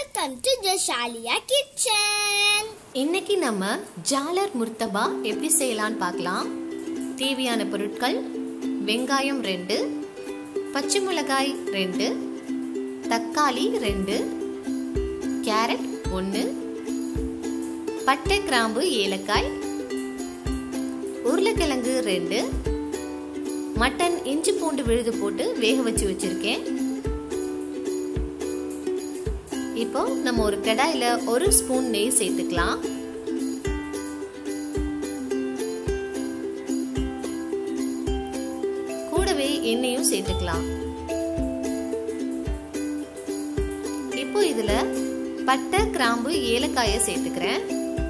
Welcome to ஜஷாலியா kitchen இன்னைக்கு நம்ம ஜாலர் முர்த்தபா எப்படி செய்யலாம்னு பார்க்கலாம் தேவையான பொருட்கள் வெங்காயம் ரெண்டு பச்சை மிளகாய் ரெண்டு தக்காளி ரெண்டு கேரட் ஒன்று பட்டை கிராம்பு ஏலக்காய் உருளைக்கிழங்கு ரெண்டு மட்டன் இஞ்சி பூண்டு விழுது போட்டு வேக வச்சு வச்சிருக்கேன் இப்போ நம்ம ஒரு கடாயில ஒரு ஸ்பூன் நெய் சேர்த்துக்கலாம் கூடவே எண்ணெயும் சேர்த்துக்கலாம் இப்போ இதுல பட்டை கிராம்பு ஏலக்காய சேர்த்துக்கிறேன்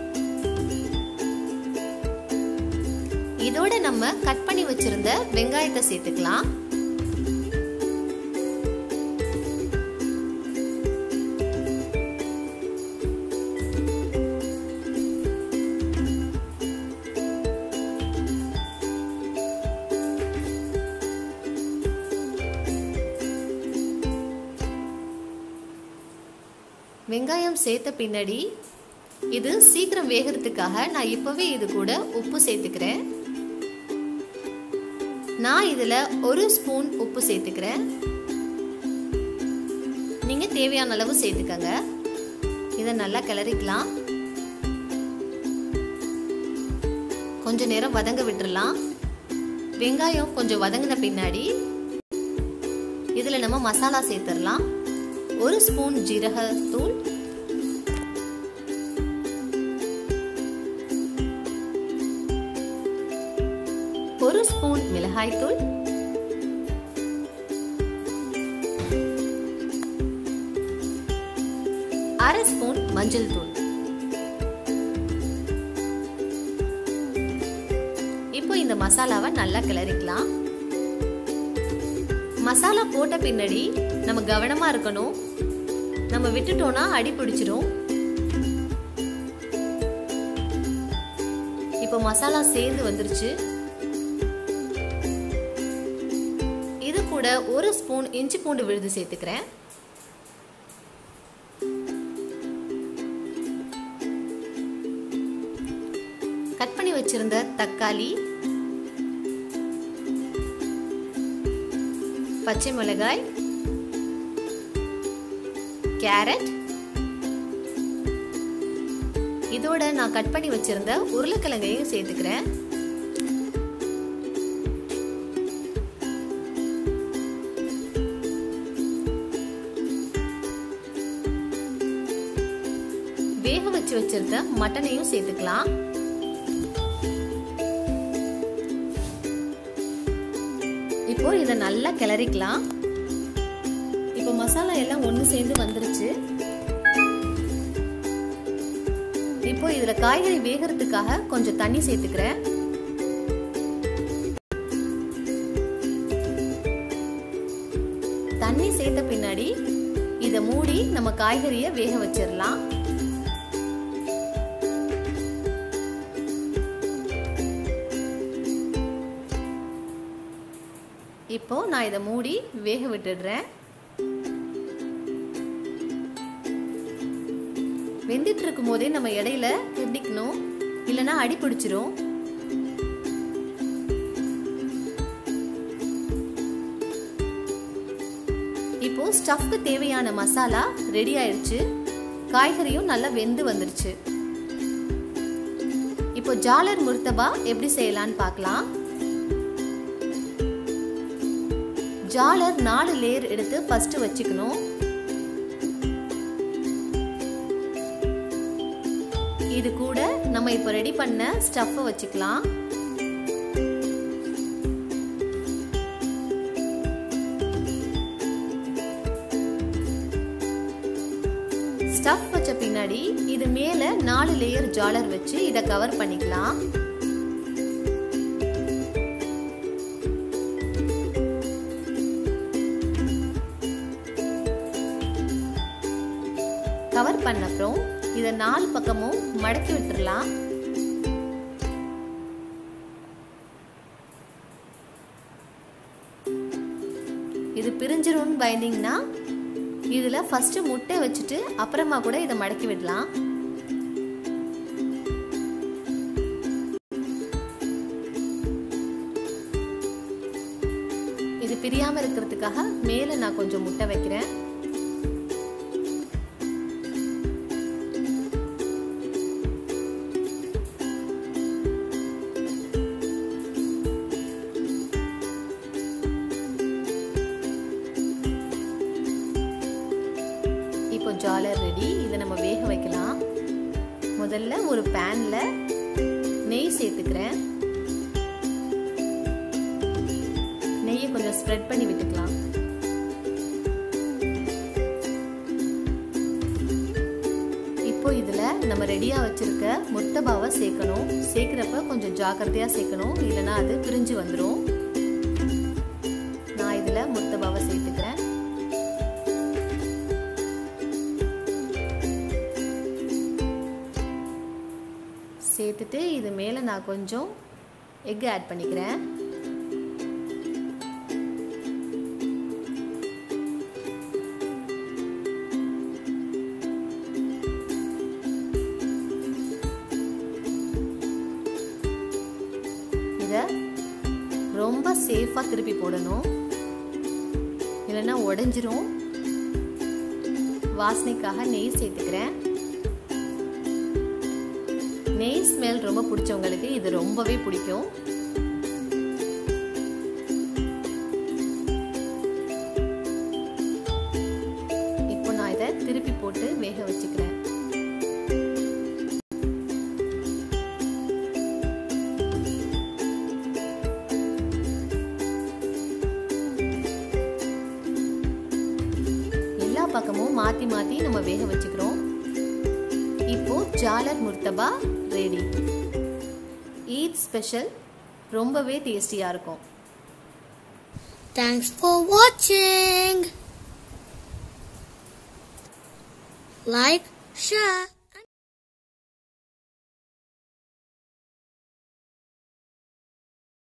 இதோட நம்ம கட் பண்ணி வச்சிருந்த வெங்காயத்தை சேர்த்துக்கலாம் வெங்காயம் சேர்த்த பின்னாடி இது சீக்கிரம் வேகிறதுக்காக நான் இப்பவே இது கூட உப்பு சேர்த்துக்கிறேன் நான் இதுல ஒரு ஸ்பூன் உப்பு சேர்த்துக்கிறேன் நீங்க தேவையான அளவு சேர்த்துக்கங்க இதை நல்லா கிளறிக்கலாம் கொஞ்ச நேரம் வதங்க விட்டுறலாம் வெங்காயம் கொஞ்சம் வதங்கின பின்னாடி இதுல நம்ம மசாலா சேர்த்துடலாம் ஒரு ஸ்பூன் ஜீரகத்தூள் ஒரு ஸ்பூன் மிளகாய்த்தூள் அரை ஸ்பூன் மஞ்சள் தூள் இப்போ இந்த மசாலாவை நல்லா கிளறிக்கலாம் மசாலா போட்ட பின்னாடி நம்ம கவனமா இருக்கணும் நம்ம விட்டுட்டோம்னா அடி பிடிச்சிரும் இப்போ மசாலா சேர்ந்து வந்துருச்சு இது கூட ஒரு ஸ்பூன் இஞ்சி பூண்டு விழுது சேர்த்துக்கிறேன் கட் பண்ணி வச்சிருந்த தக்காளி பச்சை மிளகாய் கேரட் இதோட நான் கட் பண்ணி வச்சிருந்த உருளைக்கிழங்கையும் சேர்த்துக்கிறேன் வேக வச்சு வச்சிருந்த மட்டனையும் சேர்த்துக்கலாம் இப்போ இதை நல்லா கிளறிக்கலாம் இப்போ மசாலா எல்லாம் ஒன்று சேர்ந்து வந்துருச்சு இப்போ இதுல காய்கறி வேகிறதுக்காக கொஞ்சம் தண்ணி சேர்த்துக்கிறேன் தண்ணி சேர்த்த பின்னாடி இதை மூடி நம்ம காய்கறிய வேக வச்சிடலாம் இப்போ நான் இதை மூடி வேக விட்டுடுறேன் வெந்துட்டு இருக்கும் போதே நம்ம இடையில கிண்டிக்கணும் இல்லைன்னா அடி பிடிச்சிரும் இப்போ ஸ்டஃப்க்கு தேவையான மசாலா ரெடி ஆயிடுச்சு காய்கறியும் நல்லா வெந்து வந்துருச்சு இப்போ ஜாலர் முர்த்தபா எப்படி செய்யலான்னு பார்க்கலாம் ஜாலர் நாலு லேயர் எடுத்து ஃபர்ஸ்ட் வச்சுக்கணும் இது கூட நம்ம இப்போ ரெடி பண்ண ஸ்டஃப் வச்சுக்கலாம் ஸ்டஃப் வச்ச பின்னாடி இது மேல நாலு லேயர் ஜாலர் வச்சு இதை கவர் பண்ணிக்கலாம் கவர் பண்ண அப்புறம் இதை நாலு பக்கமும் மடக்கி விட்டுறலாம் இது பிரிஞ்சிரும்னு பயந்தீங்கன்னா இதில் ஃபஸ்ட்டு முட்டை வச்சுட்டு அப்புறமா கூட இதை மடக்கி விடலாம் இது பிரியாமல் இருக்கிறதுக்காக மேலே நான் கொஞ்சம் முட்டை வைக்கிறேன் இப்போ ஜாலர் ரெடி இதை நம்ம வேக வைக்கலாம் முதல்ல ஒரு பேனில் நெய் சேர்த்துக்கிறேன் நெய்யை கொஞ்சம் ஸ்ப்ரெட் பண்ணி விட்டுக்கலாம் இப்போ இதில் நம்ம ரெடியாக வச்சுருக்க முட்டபாவை சேர்க்கணும் சேர்க்குறப்ப கொஞ்சம் ஜாக்கிரதையாக சேர்க்கணும் இல்லைன்னா அது பிரிஞ்சு வந்துடும் நான் இதில் முட்டபாவை சேர்த்துக்கிறேன் சேர்த்துட்டு இது மேலே நான் கொஞ்சம் எக் ஆட் பண்ணிக்கிறேன் இதை ரொம்ப சேஃபாக திருப்பி போடணும் இல்லைன்னா உடஞ்சிரும் வாசனைக்காக நெய் சேர்த்துக்கிறேன் நெய் ஸ்மெல் ரொம்ப பிடிச்சவங்களுக்கு இது ரொம்பவே பிடிக்கும் இப்போ நான் இதை திருப்பி போட்டு வேக வச்சுக்கிறேன் எல்லா பக்கமும் மாத்தி மாத்தி நம்ம வேக வச்சுக்கிறோம் இப்போ ஜாலர் முர்த்தபா ரெடி ஈத் ஸ்பெஷல் ரொம்பவே டேஸ்டியாக இருக்கும் Thanks for watching. Like, share.